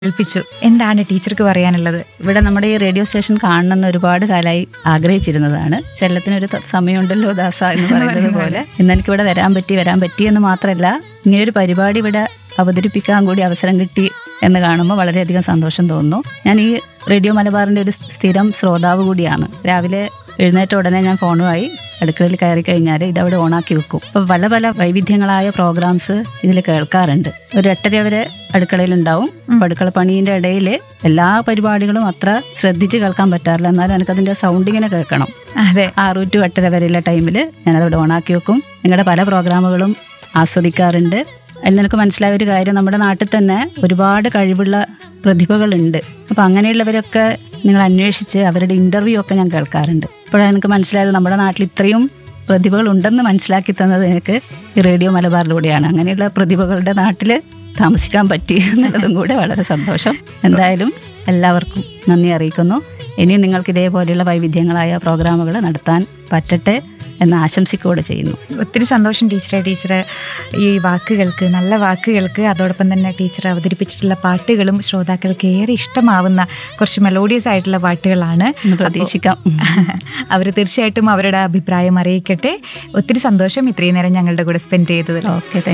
കേൾപ്പിച്ചു എന്താണ് ടീച്ചർക്ക് പറയാനുള്ളത് ഇവിടെ നമ്മുടെ ഈ റേഡിയോ സ്റ്റേഷൻ കാണണമെന്ന് ഒരുപാട് കാലമായി ആഗ്രഹിച്ചിരുന്നതാണ് ശല്യത്തിനൊരു ത- സമയമുണ്ടല്ലോ ദാസ എന്ന് പറയുന്നത് പോലെ ഇന്ന് എനിക്ക് ഇവിടെ വരാൻ പറ്റി വരാൻ പറ്റി എന്ന് മാത്രമല്ല ഇങ്ങനൊരു പരിപാടി ഇവിടെ അവതരിപ്പിക്കാൻ കൂടി അവസരം കിട്ടി എന്ന് കാണുമ്പോൾ വളരെയധികം സന്തോഷം തോന്നുന്നു ഞാൻ ഈ റേഡിയോ മലബാറിന്റെ ഒരു സ്ഥിരം ശ്രോതാവ് കൂടിയാണ് രാവിലെ എഴുന്നേറ്റ ഉടനെ ഞാൻ ഫോണുമായി അടുക്കളയിൽ കയറി കഴിഞ്ഞാൽ ഇതവിടെ ഓണാക്കി വെക്കും അപ്പോൾ പല പല വൈവിധ്യങ്ങളായ പ്രോഗ്രാംസ് ഇതിൽ കേൾക്കാറുണ്ട് ഒരു എട്ടര വരെ അടുക്കളയിലുണ്ടാവും അപ്പോൾ അടുക്കള പണീൻ്റെ ഇടയിൽ എല്ലാ പരിപാടികളും അത്ര ശ്രദ്ധിച്ച് കേൾക്കാൻ പറ്റാറില്ല എന്നാലും എനിക്കതിൻ്റെ സൗണ്ട് ഇങ്ങനെ കേൾക്കണം അതെ ആറ് ടു എട്ടര വരെയുള്ള ടൈമിൽ ഞാനതവിടെ ഓണാക്കി വെക്കും നിങ്ങളുടെ പല പ്രോഗ്രാമുകളും ആസ്വദിക്കാറുണ്ട് അതിൽ എനിക്ക് മനസ്സിലായ ഒരു കാര്യം നമ്മുടെ നാട്ടിൽ തന്നെ ഒരുപാട് കഴിവുള്ള പ്രതിഭകളുണ്ട് അപ്പോൾ അങ്ങനെയുള്ളവരൊക്കെ നിങ്ങൾ അന്വേഷിച്ച് അവരുടെ ഇൻ്റർവ്യൂ ഒക്കെ ഞാൻ കേൾക്കാറുണ്ട് ഇപ്പോഴാണ് എനിക്ക് മനസ്സിലായത് നമ്മുടെ നാട്ടിൽ ഇത്രയും പ്രതിഭകൾ ഉണ്ടെന്ന് മനസ്സിലാക്കി തന്നത് എനിക്ക് ഈ റേഡിയോ മലബാറിലൂടെയാണ് അങ്ങനെയുള്ള പ്രതിഭകളുടെ നാട്ടിൽ താമസിക്കാൻ പറ്റി എന്നുള്ളതും കൂടെ വളരെ സന്തോഷം എന്തായാലും എല്ലാവർക്കും നന്ദി അറിയിക്കുന്നു ഇനിയും നിങ്ങൾക്ക് ഇതേപോലെയുള്ള വൈവിധ്യങ്ങളായ പ്രോഗ്രാമുകൾ നടത്താൻ പറ്റട്ടെ എന്ന് ആശംസിക്കുകയോടെ ചെയ്യുന്നു ഒത്തിരി സന്തോഷം ടീച്ചറെ ടീച്ചറെ ഈ വാക്കുകൾക്ക് നല്ല വാക്കുകൾക്ക് അതോടൊപ്പം തന്നെ ടീച്ചർ അവതരിപ്പിച്ചിട്ടുള്ള പാട്ടുകളും ശ്രോതാക്കൾക്ക് ഏറെ ഇഷ്ടമാവുന്ന കുറച്ച് മെലോഡിയസ് ആയിട്ടുള്ള പാട്ടുകളാണ് എന്ന് പ്രതീക്ഷിക്കാം അവർ തീർച്ചയായിട്ടും അവരുടെ അഭിപ്രായം അറിയിക്കട്ടെ ഒത്തിരി സന്തോഷം ഇത്രയും നേരം ഞങ്ങളുടെ കൂടെ സ്പെൻഡ് ചെയ്തതിൽ ഓക്കെ